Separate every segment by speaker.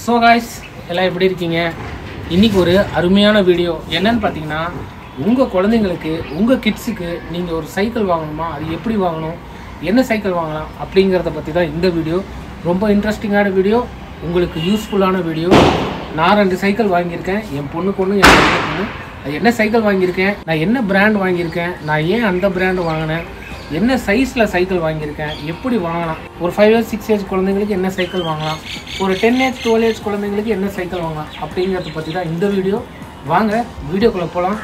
Speaker 1: so guys எல்லாம் எப்படி இருக்கீங்க இன்னைக்கு ஒரு அருமையான வீடியோ என்னன்னு பார்த்தீங்கன்னா உங்கள் குழந்தைங்களுக்கு உங்கள் கிட்ஸுக்கு நீங்கள் ஒரு சைக்கிள் வாங்கணுமா அது எப்படி வாங்கணும் என்ன சைக்கிள் வாங்கலாம் அப்படிங்கிறத பற்றி தான் இந்த வீடியோ ரொம்ப இன்ட்ரெஸ்டிங்கான வீடியோ உங்களுக்கு யூஸ்ஃபுல்லான வீடியோ நான் ரெண்டு சைக்கிள் வாங்கியிருக்கேன் என் பொண்ணுக்கு ஒன்று என் பையனுக்கு ஒன்று அது என்ன சைக்கிள் வாங்கியிருக்கேன் நான் என்ன பிராண்ட் வாங்கியிருக்கேன் நான் ஏன் அந்த பிராண்டு வாங்கினேன் என்ன சைஸில் சைக்கிள் வாங்கியிருக்கேன் எப்படி வாங்கலாம் ஒரு ஃபைவ் இயர்ஸ் சிக்ஸ் இயர்ஸ் குழந்தைங்களுக்கு என்ன சைக்கிள் வாங்கலாம் ஒரு டென் ஏஜ் டுவெல் ஏஜ் குழந்தைங்களுக்கு என்ன சைக்கிள் வாங்கலாம் அப்படிங்கிறத பற்றி தான் இந்த வீடியோ வாங்க வீடியோக்குள்ளே போகலாம்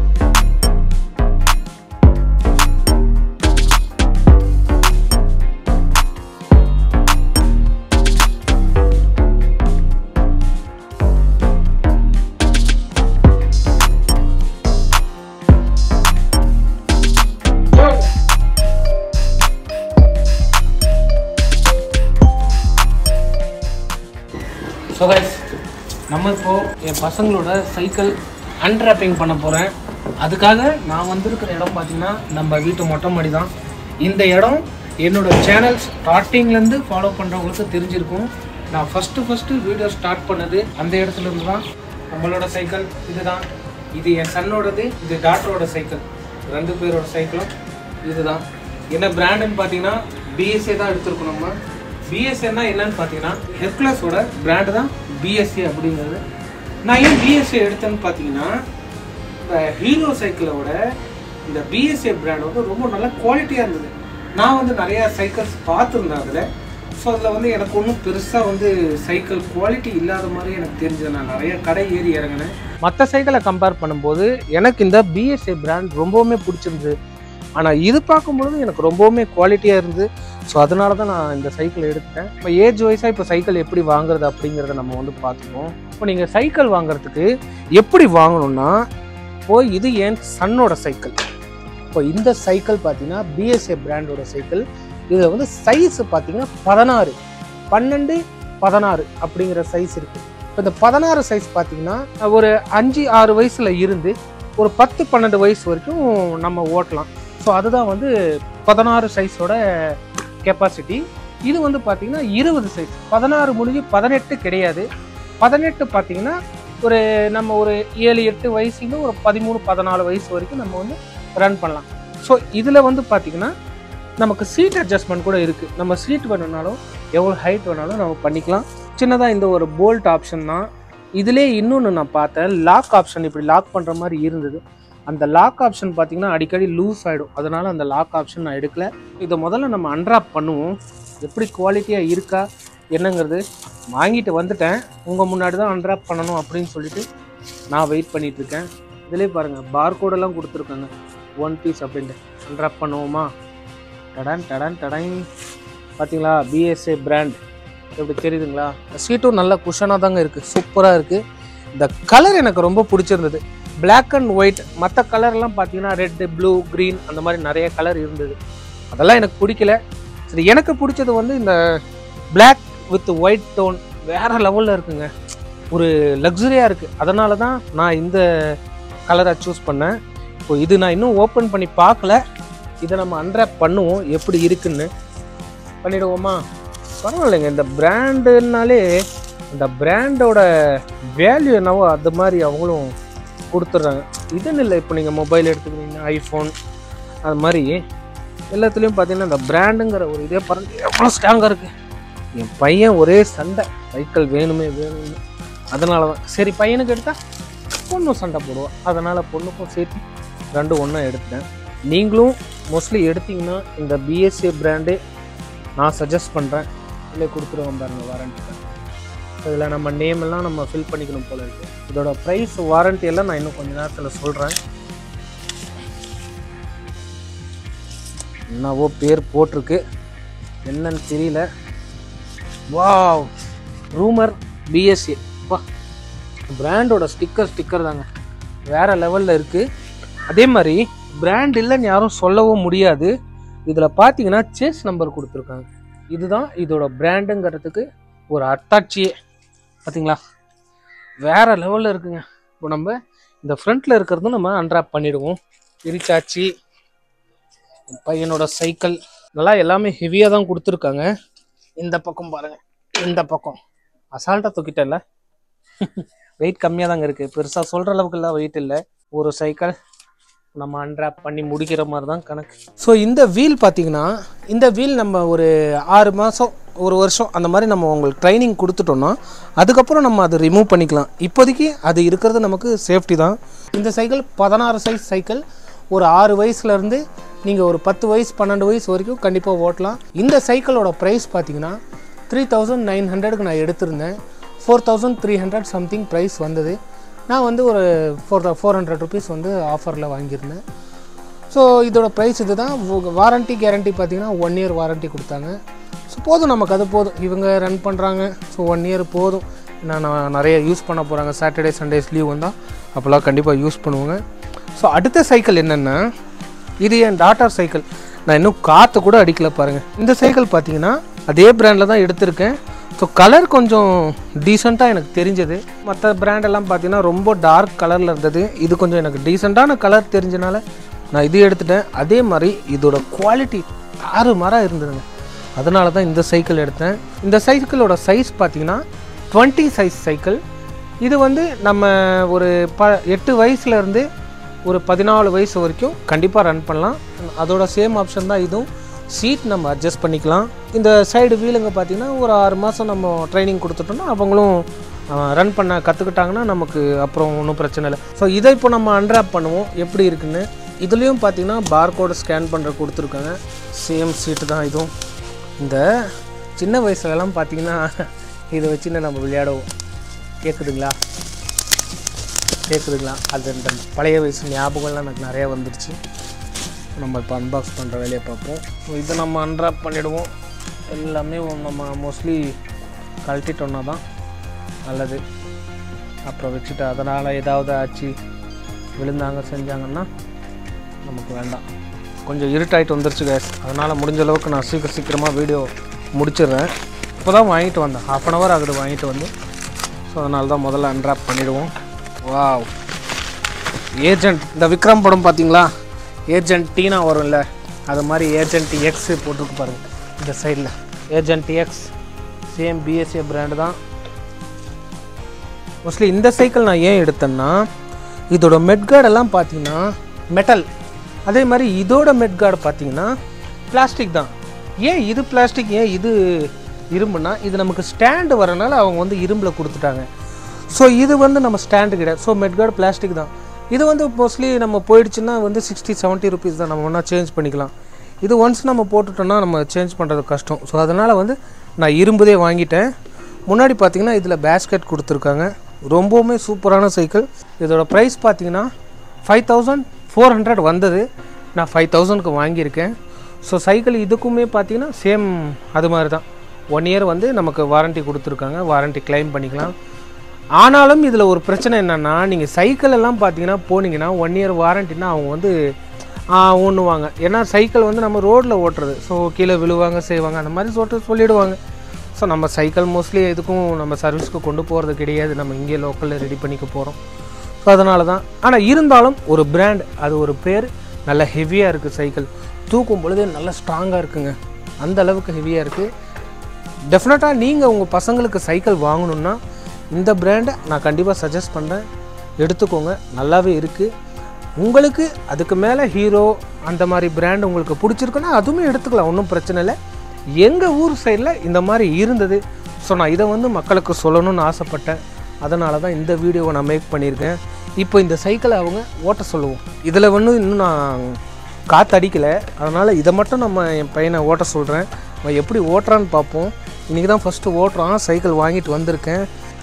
Speaker 1: ஸோ கைஸ் நம்ம இப்போ என் பசங்களோட சைக்கிள் அன்ராப்பிங் பண்ண போகிறேன் அதுக்காக நான் வந்திருக்கிற இடம் பார்த்தீங்கன்னா நம்ம வீட்டு மொட்டை மாடி தான் இந்த இடம் என்னோட சேனல் ஸ்டார்டிங்லேருந்து ஃபாலோ பண்ணுறவங்களுக்கு தெரிஞ்சிருக்கும் நான் ஃபஸ்ட்டு ஃபஸ்ட்டு வீடியோ ஸ்டார்ட் பண்ணது அந்த இடத்துல இருந்து தான் நம்மளோட சைக்கிள் இதுதான் இது என் சன்னோடது இது டாக்டரோட சைக்கிள் ரெண்டு பேரோட சைக்கிளும் இதுதான் என்ன பிராண்டுன்னு பார்த்தீங்கன்னா பிஎஸ்ஏ தான் எடுத்திருக்கோம் நம்ம பிஎஸ்ஏன்னா என்னன்னு பார்த்தீங்கன்னா ஹெர்குலஸோட பிராண்டு தான் பிஎஸ்ஏ அப்படிங்கிறது நான் ஏன் பிஎஸ்ஏ எடுத்தேன்னு பார்த்தீங்கன்னா இந்த ஹீரோ சைக்கிளோட இந்த பிஎஸ்ஏ பிராண்ட் வந்து ரொம்ப நல்ல குவாலிட்டியாக இருந்தது நான் வந்து நிறையா சைக்கிள்ஸ் பார்த்துருந்தேன் அதில் ஸோ அதில் வந்து எனக்கு ஒன்றும் பெருசாக வந்து சைக்கிள் குவாலிட்டி இல்லாத மாதிரி எனக்கு தெரிஞ்சது நான் நிறைய கடை ஏறி இறங்கினேன் மற்ற சைக்கிளை கம்பேர் பண்ணும்போது எனக்கு இந்த பிஎஸ்ஏ பிராண்ட் ரொம்பவுமே பிடிச்சிருந்தது ஆனால் இது பார்க்கும்பொழுது எனக்கு ரொம்பவுமே குவாலிட்டியாக இருந்தது ஸோ அதனால தான் நான் இந்த சைக்கிள் எடுத்துட்டேன் இப்போ ஏஜ் வைஸாக இப்போ சைக்கிள் எப்படி வாங்குறது அப்படிங்கிறத நம்ம வந்து பார்த்துப்போம் இப்போ நீங்கள் சைக்கிள் வாங்குறதுக்கு எப்படி வாங்கணும்னா இப்போ இது என் சன்னோட சைக்கிள் இப்போ இந்த சைக்கிள் பார்த்தீங்கன்னா பிஎஸ்ஏ பிராண்டோட சைக்கிள் இதில் வந்து சைஸ் பார்த்தீங்கன்னா பதினாறு பன்னெண்டு பதினாறு அப்படிங்கிற சைஸ் இருக்குது இப்போ இந்த பதினாறு சைஸ் பார்த்தீங்கன்னா ஒரு அஞ்சு ஆறு வயசில் இருந்து ஒரு பத்து பன்னெண்டு வயசு வரைக்கும் நம்ம ஓட்டலாம் ஸோ அதுதான் வந்து பதினாறு சைஸோட கெப்பாசிட்டி இது வந்து பார்த்தீங்கன்னா இருபது சைஸ் பதினாறு முடிஞ்சு பதினெட்டு கிடையாது பதினெட்டு பார்த்தீங்கன்னா ஒரு நம்ம ஒரு ஏழு எட்டு வயசுல ஒரு பதிமூணு பதினாலு வயசு வரைக்கும் நம்ம வந்து ரன் பண்ணலாம் ஸோ இதில் வந்து பார்த்தீங்கன்னா நமக்கு சீட் அட்ஜஸ்ட்மெண்ட் கூட இருக்குது நம்ம சீட் வேணும்னாலும் எவ்வளோ ஹைட் வேணாலும் நம்ம பண்ணிக்கலாம் சின்னதாக இந்த ஒரு போல்ட் ஆப்ஷன் தான் இதிலே இன்னொன்று நான் பார்த்தேன் லாக் ஆப்ஷன் இப்படி லாக் பண்ணுற மாதிரி இருந்தது அந்த லாக் ஆப்ஷன் பார்த்தீங்கன்னா அடிக்கடி லூஸ் ஆகிடும் அதனால் அந்த லாக் ஆப்ஷன் நான் எடுக்கல இதை முதல்ல நம்ம அன்ராப் பண்ணுவோம் எப்படி குவாலிட்டியாக இருக்கா என்னங்கிறது வாங்கிட்டு வந்துட்டேன் உங்கள் முன்னாடி தான் அன்ராப் பண்ணணும் அப்படின்னு சொல்லிட்டு நான் வெயிட் பண்ணிட்டு இருக்கேன் இதிலே பாருங்கள் பார்கோடெல்லாம் கொடுத்துருக்காங்க ஒன் பீஸ் அப்படின்ட்டு அன்ராப் பண்ணுவோமா டடான் டடான் டடான் பார்த்தீங்களா பிஎஸ்ஏ பிராண்ட் எப்படி தெரியுதுங்களா சீட்டும் நல்ல குஷனாக தாங்க இருக்குது சூப்பராக இருக்குது இந்த கலர் எனக்கு ரொம்ப பிடிச்சிருந்தது Black அண்ட் ஒயிட் மற்ற கலர்லாம் பார்த்தீங்கன்னா ரெட்டு ப்ளூ க்ரீன் அந்த மாதிரி நிறைய கலர் இருந்தது அதெல்லாம் எனக்கு பிடிக்கல சரி எனக்கு பிடிச்சது வந்து இந்த Black வித் ஒயிட் டோன் வேற லெவலில் இருக்குங்க ஒரு லக்ஸரியாக இருக்குது அதனால தான் நான் இந்த கலரை சூஸ் பண்ணேன் இப்போ இது நான் இன்னும் ஓப்பன் பண்ணி பார்க்கல இதை நம்ம அன்ராப் பண்ணுவோம் எப்படி இருக்குன்னு பண்ணிடுவோமா பரவாயில்லைங்க இந்த பிராண்டுனாலே இந்த பிராண்டோட வேல்யூ என்னவோ அது மாதிரி அவங்களும் கொடுத்துட்றாங்க இதுன்னு இல்லை இப்போ நீங்கள் மொபைல் எடுத்துக்கிறீங்க ஐஃபோன் அது மாதிரி எல்லாத்துலேயும் பார்த்தீங்கன்னா இந்த பிராண்டுங்கிற ஒரு இதே பாருங்க எவ்வளோ ஸ்ட்ராங்காக இருக்குது என் பையன் ஒரே சண்டை சைக்கிள் வேணுமே வேணுமே அதனால தான் சரி பையனுக்கு எடுத்தால் பொண்ணும் சண்டை போடுவோம் அதனால் பொண்ணுக்கும் சேர்த்து ரெண்டும் ஒன்றா எடுத்தேன் நீங்களும் மோஸ்ட்லி எடுத்தீங்கன்னா இந்த பிஎஸ்சி பிராண்டே நான் சஜஸ்ட் பண்ணுறேன் இல்லை கொடுத்துருவோம் பாருங்க வாரண்ட்டி இதில் நம்ம நேம் எல்லாம் நம்ம ஃபில் பண்ணிக்கணும் போல இருக்கு இதோட ப்ரைஸ் வாரண்ட்டி எல்லாம் நான் இன்னும் கொஞ்ச நேரத்தில் சொல்கிறேன் என்னவோ பேர் போட்டிருக்கு என்னன்னு தெரியல வாவ் ரூமர் பிஎஸ்சி வா பிராண்டோட ஸ்டிக்கர் ஸ்டிக்கர் தாங்க வேற லெவலில் இருக்குது அதே மாதிரி பிராண்ட் இல்லைன்னு யாரும் சொல்லவும் முடியாது இதில் பார்த்தீங்கன்னா சேஸ் நம்பர் கொடுத்துருக்காங்க இதுதான் இதோட பிராண்டுங்கிறதுக்கு ஒரு அத்தாட்சியே பார்த்தீங்களா வேற லெவலில் இருக்குங்க இப்போ நம்ம இந்த ஃப்ரண்ட்டில் இருக்கிறதும் நம்ம அன்ராப் பண்ணிடுவோம் பிரிச்சாச்சு என் பையனோட சைக்கிள் நல்லா எல்லாமே ஹெவியாக தான் கொடுத்துருக்காங்க இந்த பக்கம் பாருங்க இந்த பக்கம் அசால்ட்டாக தூக்கிட்டல வெயிட் கம்மியாக தாங்க இருக்குது பெருசாக சொல்கிற அளவுக்கு இல்லை வெயிட் இல்லை ஒரு சைக்கிள் நம்ம அன்ராப் பண்ணி முடிக்கிற மாதிரி தான் கணக்கு ஸோ இந்த வீல் பார்த்தீங்கன்னா இந்த வீல் நம்ம ஒரு ஆறு மாதம் ஒரு வருஷம் அந்த மாதிரி நம்ம உங்களுக்கு ட்ரைனிங் கொடுத்துட்டோம்னா அதுக்கப்புறம் நம்ம அதை ரிமூவ் பண்ணிக்கலாம் இப்போதைக்கு அது இருக்கிறது நமக்கு சேஃப்டி தான் இந்த சைக்கிள் பதினாறு சைஸ் சைக்கிள் ஒரு ஆறு வயசுலேருந்து நீங்கள் ஒரு பத்து வயசு பன்னெண்டு வயசு வரைக்கும் கண்டிப்பாக ஓட்டலாம் இந்த சைக்கிளோட ப்ரைஸ் பார்த்தீங்கன்னா த்ரீ தௌசண்ட் நைன் ஹண்ட்ரடுக்கு நான் எடுத்திருந்தேன் four thousand three hundred something price வந்தது நான் வந்து ஒரு ஃபோர் ஃபோர் ஹண்ட்ரட் ருபீஸ் வந்து ஆஃபரில் வாங்கியிருந்தேன் ஸோ இதோட ப்ரைஸ் இது தான் வாரண்ட்டி கேரண்டி பார்த்தீங்கன்னா ஒன் இயர் வாரண்ட்டி கொடுத்தாங்க ஸோ போதும் நமக்கு அது போதும் இவங்க ரன் பண்ணுறாங்க ஸோ ஒன் இயர் போதும் நான் நான் நிறைய யூஸ் பண்ண போகிறாங்க சாட்டர்டே சண்டேஸ் லீவ் வந்தால் அப்போல்லாம் கண்டிப்பாக யூஸ் பண்ணுவாங்க ஸோ அடுத்த சைக்கிள் என்னென்னா இது என் டாட்டர் சைக்கிள் நான் இன்னும் காற்று கூட அடிக்கல பாருங்கள் இந்த சைக்கிள் பார்த்தீங்கன்னா அதே பிராண்டில் தான் எடுத்திருக்கேன் ஸோ கலர் கொஞ்சம் டீசெண்டாக எனக்கு தெரிஞ்சது மற்ற பிராண்டெல்லாம் பார்த்தீங்கன்னா ரொம்ப டார்க் கலரில் இருந்தது இது கொஞ்சம் எனக்கு டீசெண்டான கலர் தெரிஞ்சனால நான் இது எடுத்துட்டேன் அதே மாதிரி இதோட குவாலிட்டி ஆறு மரம் இருந்ததுங்க அதனால தான் இந்த சைக்கிள் எடுத்தேன் இந்த சைக்கிளோட சைஸ் பார்த்தீங்கன்னா டுவெண்ட்டி சைஸ் சைக்கிள் இது வந்து நம்ம ஒரு ப எட்டு வயசுலேருந்து ஒரு பதினாலு வயசு வரைக்கும் கண்டிப்பாக ரன் பண்ணலாம் அதோட சேம் ஆப்ஷன் தான் இதுவும் சீட் நம்ம அட்ஜஸ்ட் பண்ணிக்கலாம் இந்த சைடு வீலுங்க பார்த்தீங்கன்னா ஒரு ஆறு மாதம் நம்ம ட்ரைனிங் கொடுத்துட்டோம்னா அவங்களும் ரன் பண்ண கற்றுக்கிட்டாங்கன்னா நமக்கு அப்புறம் ஒன்றும் பிரச்சனை இல்லை ஸோ இதை இப்போ நம்ம அன்ராப் பண்ணுவோம் எப்படி இருக்குன்னு இதுலேயும் பார்த்தீங்கன்னா பார்கோடு ஸ்கேன் பண்ணுற கொடுத்துருக்காங்க சேம் சீட்டு தான் இதுவும் இந்த சின்ன வயசுலலாம் பார்த்தீங்கன்னா இதை வச்சுன்னு நம்ம விளையாடுவோம் கேட்குதுங்களா கேட்குதுங்களா அது இந்த பழைய வயசு ஞாபகம்லாம் எனக்கு நிறையா வந்துருச்சு நம்ம இப்போ அன்பாக்ஸ் பண்ணுற வேலையை பார்ப்போம் ஸோ இதை நம்ம அன்ராப் பண்ணிவிடுவோம் எல்லாமே நம்ம மோஸ்ட்லி கழட்டிட்டோன்னா தான் நல்லது அப்புறம் வச்சுட்டு அதனால் ஏதாவது ஆச்சு விழுந்தாங்க செஞ்சாங்கன்னா நமக்கு வேண்டாம் கொஞ்சம் இருட்டாயிட்டு வந்துருச்சு கேஸ் அதனால் முடிஞ்ச அளவுக்கு நான் சீக்கிரம் சீக்கிரமாக வீடியோ முடிச்சிடுறேன் இப்போ தான் வாங்கிட்டு வந்தேன் ஹாஃப் அன் ஹவர் ஆகுது வாங்கிட்டு வந்து ஸோ அதனால தான் முதல்ல அன்ராப் பண்ணிவிடுவோம் வாவ் ஏஜென்ட் இந்த விக்ரம் படம் பார்த்தீங்களா ஏஜென்ட் டீனா வரும்ல அது மாதிரி ஏஜென்ட் எக்ஸ் போட்டிருக்கு பாருங்க இந்த சைடில் agent X same BSA brand தான் மோஸ்ட்லி இந்த சைக்கிள் நான் ஏன் எடுத்தேன்னா இதோட மெட்கார்டு எல்லாம் பார்த்தீங்கன்னா மெட்டல் அதே மாதிரி இதோட மெட்கார்டு பார்த்தீங்கன்னா பிளாஸ்டிக் தான் ஏன் இது பிளாஸ்டிக் ஏன் இது இரும்புனா இது நமக்கு ஸ்டாண்டு வரனால அவங்க வந்து இரும்பில் கொடுத்துட்டாங்க ஸோ இது வந்து நம்ம ஸ்டாண்டு கிடையாது ஸோ மெட்கார்டு பிளாஸ்டிக் தான் இது வந்து மோஸ்ட்லி நம்ம போயிடுச்சுன்னா வந்து சிக்ஸ்டி செவன்ட்டி ருபீஸ் தான் நம்ம ஒன்றா சேஞ்ச் பண்ணிக்கலாம் இது ஒன்ஸ் நம்ம போட்டுட்டோம்னா நம்ம சேஞ்ச் பண்ணுறது கஷ்டம் ஸோ அதனால் வந்து நான் இரும்புதே வாங்கிட்டேன் முன்னாடி பார்த்தீங்கன்னா இதில் பேஸ்கெட் கொடுத்துருக்காங்க ரொம்பவுமே சூப்பரான சைக்கிள் இதோட ப்ரைஸ் பார்த்தீங்கன்னா ஃபைவ் தௌசண்ட் ஃபோர் ஹண்ட்ரட் வந்தது நான் ஃபைவ் தௌசண்ட்க்கு வாங்கியிருக்கேன் ஸோ சைக்கிள் இதுக்குமே பார்த்தீங்கன்னா சேம் அது மாதிரி தான் ஒன் இயர் வந்து நமக்கு வாரண்ட்டி கொடுத்துருக்காங்க வாரண்ட்டி க்ளைம் பண்ணிக்கலாம் ஆனாலும் இதில் ஒரு பிரச்சனை என்னென்னா நீங்கள் சைக்கிள் எல்லாம் பார்த்தீங்கன்னா போனீங்கன்னா ஒன் இயர் வாரண்டினா அவங்க வந்து ஊன்னுவாங்க ஏன்னா சைக்கிள் வந்து நம்ம ரோட்டில் ஓட்டுறது ஸோ கீழே விழுவாங்க செய்வாங்க அந்த மாதிரி சொல்லிட்டு சொல்லிவிடுவாங்க ஸோ நம்ம சைக்கிள் மோஸ்ட்லி எதுக்கும் நம்ம சர்வீஸ்க்கு கொண்டு போகிறது கிடையாது நம்ம இங்கே லோக்கலில் ரெடி பண்ணிக்க போகிறோம் ஸோ அதனால தான் ஆனால் இருந்தாலும் ஒரு பிராண்ட் அது ஒரு பேர் நல்ல ஹெவியாக இருக்குது சைக்கிள் தூக்கும் பொழுது நல்ல ஸ்ட்ராங்காக இருக்குங்க அந்த அளவுக்கு ஹெவியாக இருக்குது டெஃபினட்டாக நீங்கள் உங்கள் பசங்களுக்கு சைக்கிள் வாங்கணுன்னா இந்த பிராண்டை நான் கண்டிப்பாக சஜஸ்ட் பண்ணுறேன் எடுத்துக்கோங்க நல்லாவே இருக்குது உங்களுக்கு அதுக்கு மேலே ஹீரோ அந்த மாதிரி பிராண்ட் உங்களுக்கு பிடிச்சிருக்குன்னா அதுவுமே எடுத்துக்கலாம் ஒன்றும் பிரச்சனை இல்லை எங்கள் ஊர் சைடில் இந்த மாதிரி இருந்தது ஸோ நான் இதை வந்து மக்களுக்கு சொல்லணும்னு ஆசைப்பட்டேன் அதனால தான் இந்த வீடியோவை நான் மேக் பண்ணியிருக்கேன் இப்போ இந்த சைக்கிளை அவங்க ஓட்ட சொல்லுவோம் இதில் வந்து இன்னும் நான் காற்று அடிக்கலை அதனால் இதை மட்டும் நம்ம என் பையனை ஓட்ட சொல்கிறேன் அவன் எப்படி ஓட்டுறான்னு பார்ப்போம் இன்றைக்கி தான் ஃபஸ்ட்டு ஓட்டுறான் சைக்கிள் வாங்கிட்டு வந்திருக்கேன்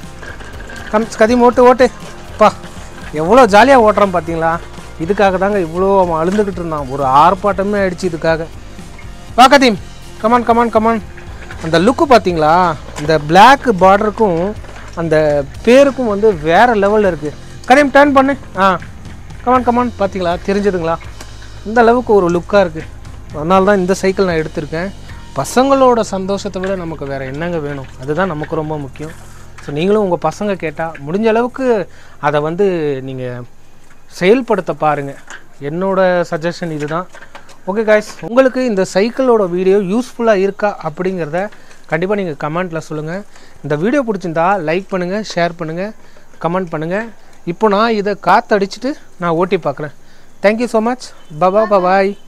Speaker 1: கம் கதி ஓட்டு ஓட்டு பா எவ்வளோ ஜாலியாக ஓட்டுறான் பார்த்தீங்களா இதுக்காக தாங்க இவ்வளோ அவன் அழுந்துக்கிட்டு இருந்தான் ஒரு ஆர்ப்பாட்டமே ஆயிடுச்சு இதுக்காக வா கதீம் கமான் கமான் கமான் அந்த லுக்கு பார்த்தீங்களா இந்த பிளாக் பார்டருக்கும் அந்த பேருக்கும் வந்து வேறு லெவலில் இருக்குது கதீம் டர்ன் பண்ணு ஆ கமான் கமான் பார்த்தீங்களா தெரிஞ்சதுங்களா இந்த அளவுக்கு ஒரு லுக்காக இருக்குது அதனால தான் இந்த சைக்கிள் நான் எடுத்திருக்கேன் பசங்களோட சந்தோஷத்தை விட நமக்கு வேறு என்னங்க வேணும் அதுதான் நமக்கு ரொம்ப முக்கியம் ஸோ நீங்களும் உங்கள் பசங்க கேட்டால் முடிஞ்ச அளவுக்கு அதை வந்து நீங்கள் செயல்படுத்த பாருங்கள் என்னோட சஜஷன் இதுதான் ஓகே காய்ஸ் உங்களுக்கு இந்த சைக்கிளோட வீடியோ யூஸ்ஃபுல்லாக இருக்கா அப்படிங்கிறத கண்டிப்பாக நீங்கள் கமெண்ட்டில் சொல்லுங்கள் இந்த வீடியோ பிடிச்சிருந்தா லைக் பண்ணுங்கள் ஷேர் பண்ணுங்கள் கமெண்ட் பண்ணுங்கள் இப்போ நான் இதை காற்று அடிச்சுட்டு நான் ஓட்டி பார்க்குறேன் தேங்க்யூ ஸோ மச் பபா பபாய்